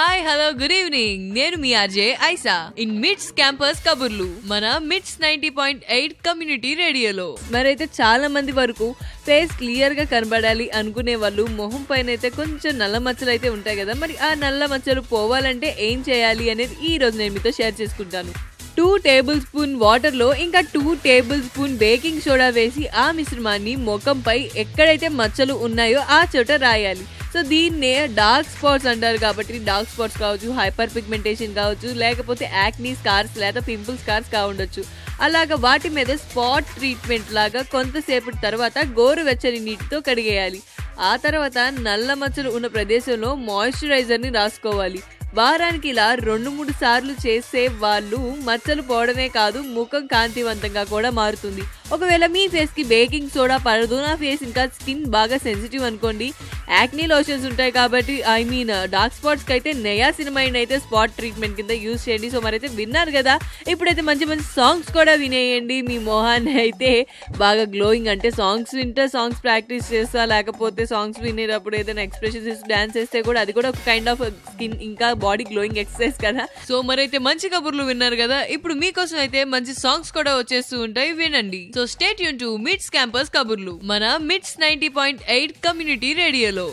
hi hello good evening నేను మీ RJ ఐసా ఇన్ మిడ్స్ క్యాంపస్ కబుర్లు మన MITS ninety point eight community రేడియోలో మరైతే చాలా మంది వరకు ఫేస్ క్లియర్ గా కనబడాలి అనుకునే వాళ్ళు మొహం పైన అయితే కొంచెం నల్ల మచ్చలు అయితే ఉంటాయి కదా మరి ఆ నల్ల మచ్చలు పోవాలంటే ఏం చేయాలి అనేది ఈ రోజు నేను మీతో షేర్ చేసుకుంటాను టూ టేబుల్ స్పూన్ వాటర్లో ఇంకా two tablespoon baking soda వేసి ఆ మిశ్రమాన్ని ముఖంపై ఎక్కడైతే మచ్చలు ఉన్నాయో ఆ చోట రాయాలి సో దీన్నే డార్క్ స్పాట్స్ అంటారు కాబట్టి డార్క్ స్పాట్స్ కావచ్చు హైపర్ పిగ్మెంటేషన్ కావచ్చు లేకపోతే యాక్నీ స్కార్స్ లేదా పింపుల్ స్కార్స్ కావుండొచ్చు అలాగా వాటి మీద స్పాట్ ట్రీట్మెంట్ లాగా కొంతసేపటి తర్వాత గోరువెచ్చని నీటితో కడిగేయాలి ఆ తర్వాత నల్ల మచ్చలు ఉన్న ప్రదేశంలో మాయిశ్చరైజర్ని రాసుకోవాలి వారానికి ఇలా రెండు మూడు సార్లు చేసే వాళ్ళు మచ్చలు పోవడమే కాదు ముఖం కాంతివంతంగా కూడా మారుతుంది ఒకవేళ మీ ఫేస్ కి బేకింగ్ సోడా పడదు నా ఫేస్ ఇంకా స్కిన్ బాగా సెన్సిటివ్ అనుకోండి యాక్నీ లోషన్స్ ఉంటాయి కాబట్టి ఐ మీన్ డార్క్ స్పాట్స్ కి అయితే నయా సినిమాయిన్ అయితే స్పాట్ ట్రీట్మెంట్ కింద యూజ్ చేయండి సో మరైతే విన్నారు కదా ఇప్పుడైతే మంచి మంచి సాంగ్స్ కూడా వినేయండి మీ మొహాన్ని అయితే బాగా గ్లోయింగ్ అంటే సాంగ్స్ వింటే సాంగ్స్ ప్రాక్టీస్ చేస్తా లేకపోతే సాంగ్స్ వినేటప్పుడు ఏదైనా ఎక్స్ప్రెషన్స్ ఇస్తూ డాన్స్ చేస్తే కూడా అది కూడా ఒక కైండ్ ఆఫ్ స్కిన్ ఇంకా బాడీ గ్లోయింగ్ ఎక్సర్సైజ్ కదా సో మరైతే మంచి కబుర్లు విన్నారు కదా ఇప్పుడు మీకోసం అయితే మంచి సాంగ్స్ కూడా వచ్చేస్తూ ఉంటాయి వినండి సో స్టేట్ యూన్ టు మిడ్స్ క్యాంపస్ కబుర్లు మన MITS ninety point eight community రేడియోలో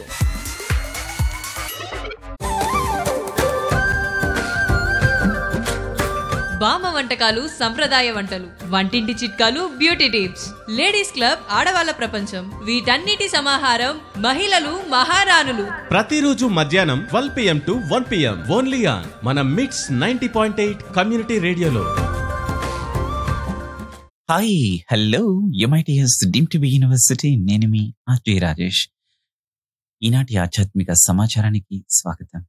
బామ్మ వంటకాలు సంప్రదాయ వంటలు వంటింటి చిట్కాలు బ్యూటీ టిప్స్ లేడీస్ క్లబ్ ఆడవాళ్ళ ప్రపంచం వీటన్నిటి సమాహారం మహిళలు మహారాణులు ప్రతిరోజు మధ్యాహ్నం twelve PM to one PM only on మన MITS ninety point eight community రేడియోలో హాయ్ హలో యుమైటిఎస్ డీమ్ టు బి యూనివర్సిటీ నేను మీ ఆర్జే రాజేష్ ఈనాటి ఆధ్యాత్మిక సమాచారానికి స్వాగతం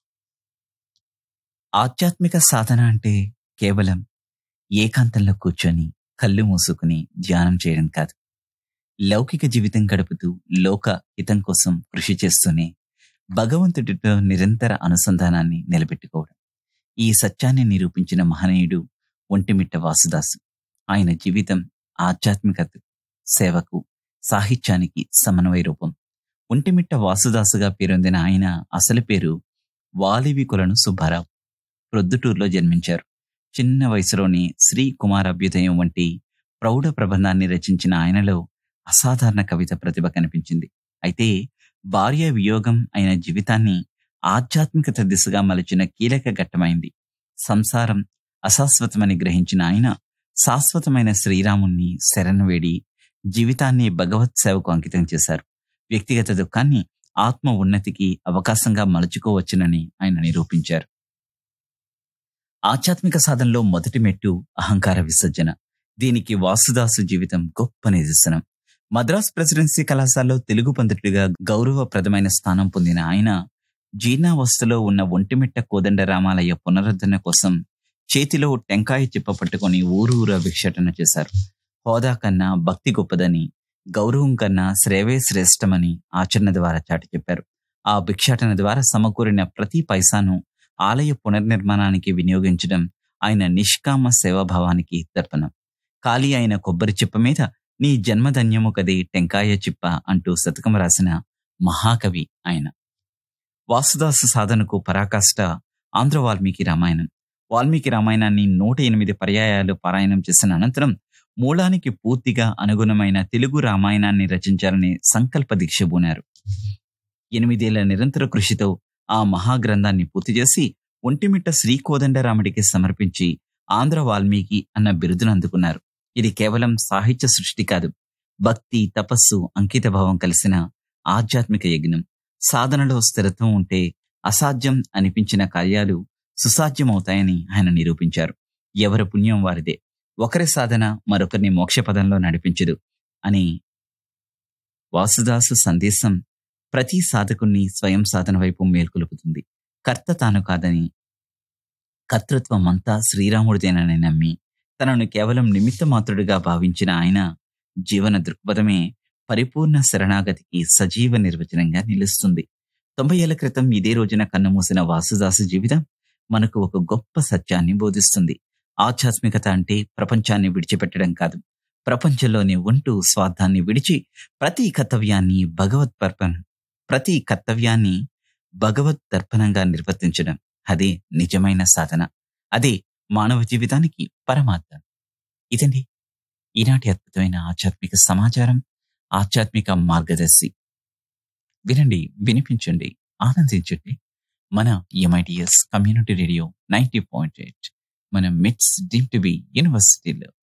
ఆధ్యాత్మిక సాధన అంటే కేవలం ఏకాంతంలో కూర్చొని కళ్ళు మూసుకుని ధ్యానం చేయడం కాదు లౌకిక జీవితం గడుపుతూ లోక హితం కోసం కృషి చేస్తూనే భగవంతుడితో నిరంతర అనుసంధానాన్ని నిలబెట్టుకోవడం ఈ సత్యాన్ని నిరూపించిన మహనీయుడు ఒంటిమిట్ట వాసుదాసు ఆయన జీవితం ఆధ్యాత్మికత సేవకు సాహిత్యానికి సమన్వయ రూపం ఒంటిమిట్ట వాసుదాసుగా పేరొందిన ఆయన అసలు పేరు వాలివికులను సుబ్బారావు ప్రొద్దుటూరులో జన్మించారు చిన్న వయసులోనే శ్రీ కుమారాభ్యుదయం వంటి ప్రౌఢ ప్రబంధాన్ని రచించిన ఆయనలో అసాధారణ కవిత ప్రతిభ కనిపించింది అయితే భార్య వియోగం అయిన జీవితాన్ని ఆధ్యాత్మికత దిశగా మలచిన కీలక ఘట్టమైంది సంసారం అశాశ్వతమని గ్రహించిన ఆయన శాశ్వతమైన శ్రీరాముణ్ణి శరణు వేడి జీవితాన్ని భగవత్ సేవకు అంకితం చేశారు వ్యక్తిగత దుఃఖాన్ని ఆత్మ ఉన్నతికి అవకాశంగా మలుచుకోవచ్చునని ఆయన నిరూపించారు ఆధ్యాత్మిక సాధనలో మొదటి మెట్టు అహంకార విసర్జన దీనికి వాసుదాసు జీవితం గొప్ప నిదర్శనం మద్రాస్ ప్రెసిడెన్సీ కళాశాలలో తెలుగు పండితుడిగా గౌరవప్రదమైన స్థానం పొందిన ఆయన జీర్ణావస్థలో ఉన్న ఒంటిమిట్ట కోదండరామాలయ పునరుద్ధరణ కోసం చేతిలో టెంకాయ చిప్ప పట్టుకొని ఊరూరా భిక్షాటన చేశారు హోదా కన్నా భక్తి గొప్పదని గౌరవం కన్నా శ్రేవే శ్రేష్టమని ఆచరణ ద్వారా చాటి చెప్పారు ఆ భిక్షాటన ద్వారా సమకూరిన ప్రతి పైసాను ఆలయ పునర్నిర్మాణానికి వినియోగించడం ఆయన నిష్కామ సేవాభావానికి దర్పణం ఖాళీ అయిన కొబ్బరి చిప్ప మీద నీ జన్మధన్యము కదే టెంకాయ చిప్ప అంటూ శతకం రాసిన మహాకవి ఆయన వాసుదాసు సాధనకు పరాకాష్ట ఆంధ్ర వాల్మీకి రామాయణం వాల్మీకి రామాయణాన్ని నూట ఎనిమిది పర్యాయాలు పారాయణం చేసిన అనంతరం మూలానికి పూర్తిగా అనుగుణమైన తెలుగు రామాయణాన్ని రచించాలని సంకల్ప దీక్ష బూనారు ఎనిమిదేళ్ల నిరంతర కృషితో ఆ మహాగ్రంథాన్ని పూర్తి చేసి ఒంటిమిట్ట శ్రీకోదండరాముడికి సమర్పించి ఆంధ్ర వాల్మీకి అన్న బిరుదును అందుకున్నారు ఇది కేవలం సాహిత్య సృష్టి కాదు భక్తి తపస్సు అంకితభావం కలిసిన ఆధ్యాత్మిక యజ్ఞం సాధనలో స్థిరత్వం ఉంటే అసాధ్యం అనిపించిన కార్యాలు సుసాధ్యమవుతాయని ఆయన నిరూపించారు ఎవరి పుణ్యం వారిదే ఒకరి సాధన మరొకరిని మోక్షపదంలో నడిపించదు అని వాసుదాసు సందేశం ప్రతి సాధకుణ్ణి స్వయం సాధన వైపు మేల్కొలుపుతుంది కర్త తాను కాదని కర్తృత్వం అంతా శ్రీరాముడిదేనని నమ్మి తనను కేవలం నిమిత్త మాత్రుడిగా భావించిన ఆయన జీవన దృక్పథమే పరిపూర్ణ శరణాగతికి సజీవ నిర్వచనంగా నిలుస్తుంది తొంభై ఏళ్ల క్రితం ఇదే రోజున కన్నుమూసిన వాసుదాసు జీవితం మనకు ఒక గొప్ప సత్యాన్ని బోధిస్తుంది ఆధ్యాత్మికత అంటే ప్రపంచాన్ని విడిచిపెట్టడం కాదు ప్రపంచంలోనే ఉంటూ స్వార్థాన్ని విడిచి ప్రతి కర్తవ్యాన్ని భగవత్ పర్పణ ప్రతి కర్తవ్యాన్ని భగవత్ దర్పణంగా నిర్వర్తించడం అదే నిజమైన సాధన అదే మానవ జీవితానికి పరమార్థం ఇదండి ఈనాటి అద్భుతమైన ఆధ్యాత్మిక సమాచారం ఆధ్యాత్మిక మార్గదర్శి వినండి వినిపించండి ఆనందించండి మన MITS community radio ninety point eight మన మిట్స్ డీమ్ టు బి యూనివర్సిటీలో